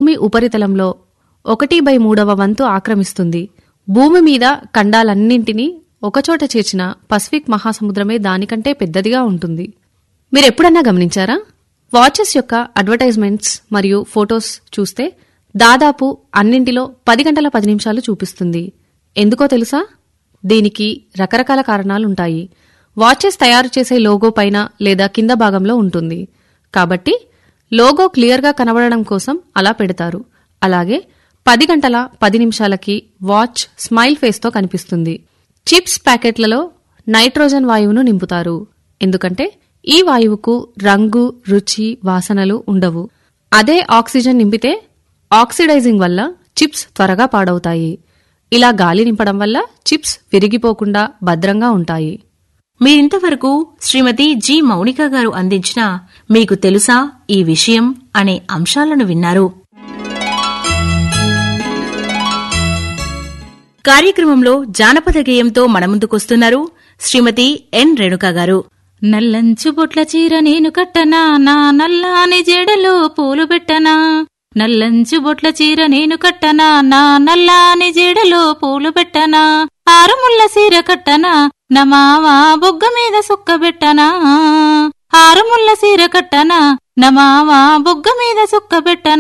భూమి ఉపరితలంలో ఒకటి బై మూడవ వంతు ఆక్రమిస్తుంది భూమి మీద ఖండాలన్నింటినీ ఒకచోట చేర్చిన పసిఫిక్ మహాసముద్రమే దానికంటే పెద్దదిగా ఉంటుంది మీరెప్పుడన్నా గమనించారా వాచెస్ యొక్క అడ్వర్టైజ్మెంట్స్ మరియు ఫొటోస్ చూస్తే దాదాపు అన్నింటిలో పది గంటల పది నిమిషాలు చూపిస్తుంది ఎందుకో తెలుసా దీనికి రకరకాల కారణాలుంటాయి వాచెస్ తయారు చేసే లోగో పైన లేదా కింద భాగంలో ఉంటుంది కాబట్టి లోగో క్లియర్గా కనబడడం కోసం అలా పెడతారు అలాగే పది గంటల పది నిమిషాలకి వాచ్ స్మైల్ ఫేస్తో కనిపిస్తుంది చిప్స్ ప్యాకెట్లలో నైట్రోజన్ వాయువును నింపుతారు ఎందుకంటే ఈ వాయువుకు రంగు రుచి వాసనలు ఉండవు అదే ఆక్సిజన్ నింపితే ఆక్సిడైజింగ్ వల్ల చిప్స్ త్వరగా పాడవుతాయి ఇలా గాలి నింపడం వల్ల చిప్స్ విరిగిపోకుండా భద్రంగా ఉంటాయి మీరింతవరకు శ్రీమతి జి మౌనిక గారు అందించిన మీకు తెలుసా ఈ విషయం అనే అంశాలను విన్నారు కార్యక్రమంలో జానపద గేయంతో మన ముందుకొస్తున్నారు శ్రీమతి ఎన్ రేణుక గారు నల్లంచు బొట్ల చీర నేను కట్టనా నా నల్లాని జడలో పూలు పెట్టనా నల్లంచు బొట్ల చీర నేను కట్టనా నా నల్లాని జడలో పూలు పెట్టనా ఆరుముల్ల సీర కట్టనా నా మావా బొగ్గ మీద సుక్క పెట్టనా ఆరుముల్ల సీర కట్టనా నా మావా బొగ్గ మీద సుక్క పెట్టనా